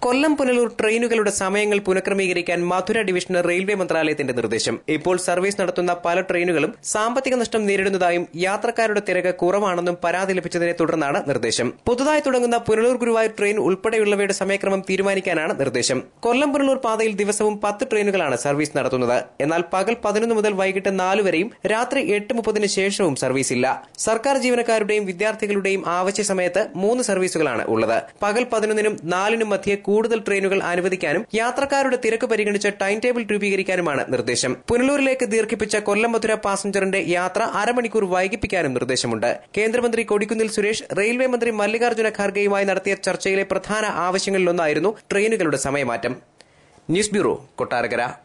കൊല്ലം പുനലൂർ ട്രെയിനുകളുടെ സമയങ്ങൾ പുനഃക്രമീകരിക്കാൻ മധുര ഡിവിഷന് റെയിൽവേ മന്ത്രാലയത്തിന്റെ നിർദ്ദേശം ഇപ്പോൾ സർവീസ് നടത്തുന്ന പല ട്രെയിനുകളും സാമ്പത്തിക നഷ്ടം നേരിടുന്നതായും യാത്രക്കാരുടെ തിരക്ക് കുറവാണെന്നും പരാതി ലഭിച്ചതിനെ തുടർന്നാണ് നിർദ്ദേശം പുതുതായി തുടങ്ങുന്ന പുനലൂർ ഗുരുവായൂർ ട്രെയിൻ ഉൾപ്പെടെയുള്ളവയുടെ സമയക്രമം തീരുമാനിക്കാനാണ് നിർദ്ദേശം കൊല്ലം പുനലൂർ പാതയിൽ ദിവസവും പത്ത് ട്രെയിനുകളാണ് സർവീസ് നടത്തുന്നത് എന്നാൽ പകൽ പതിനൊന്ന് മുതൽ വൈകിട്ട് നാല് വരെയും രാത്രി എട്ട് മുപ്പതിന് ശേഷവും സർവീസ് ഇല്ല സർക്കാർ ജീവനക്കാരുടെയും വിദ്യാർത്ഥികളുടെയും ആവശ്യ സമയത്ത് മൂന്ന് സർവീസുകളാണ് ഉള്ളത് പകൽ പതിനൊന്നിനും നാലിനും മധ്യേ കൂടുതൽ ട്രെയിനുകൾ അനുവദിക്കാനും യാത്രക്കാരുടെ തിരക്ക് പരിഗണിച്ച് ടൈം ടേബിൾ രൂപീകരിക്കാനുമാണ് നിർദ്ദേശം പുനലൂരിലേക്ക് ദീർഘിപ്പിച്ച കൊല്ലം മധുര പാസഞ്ചറിന്റെ യാത്ര അരമണിക്കൂർ വൈകിപ്പിക്കാനും നിർദ്ദേശമുണ്ട് കേന്ദ്രമന്ത്രി കൊടിക്കുന്നിൽ സുരേഷ് റെയിൽവേ മന്ത്രി മല്ലികാർജ്ജുന ഖാർഗെയുമായി നടത്തിയ ചർച്ചയിലെ പ്രധാന ആവശ്യങ്ങളിലൊന്നായിരുന്നു ട്രെയിനുകളുടെ സമയമാറ്റം ന്യൂസ് ബ്യൂറോ കൊട്ടാരക്കര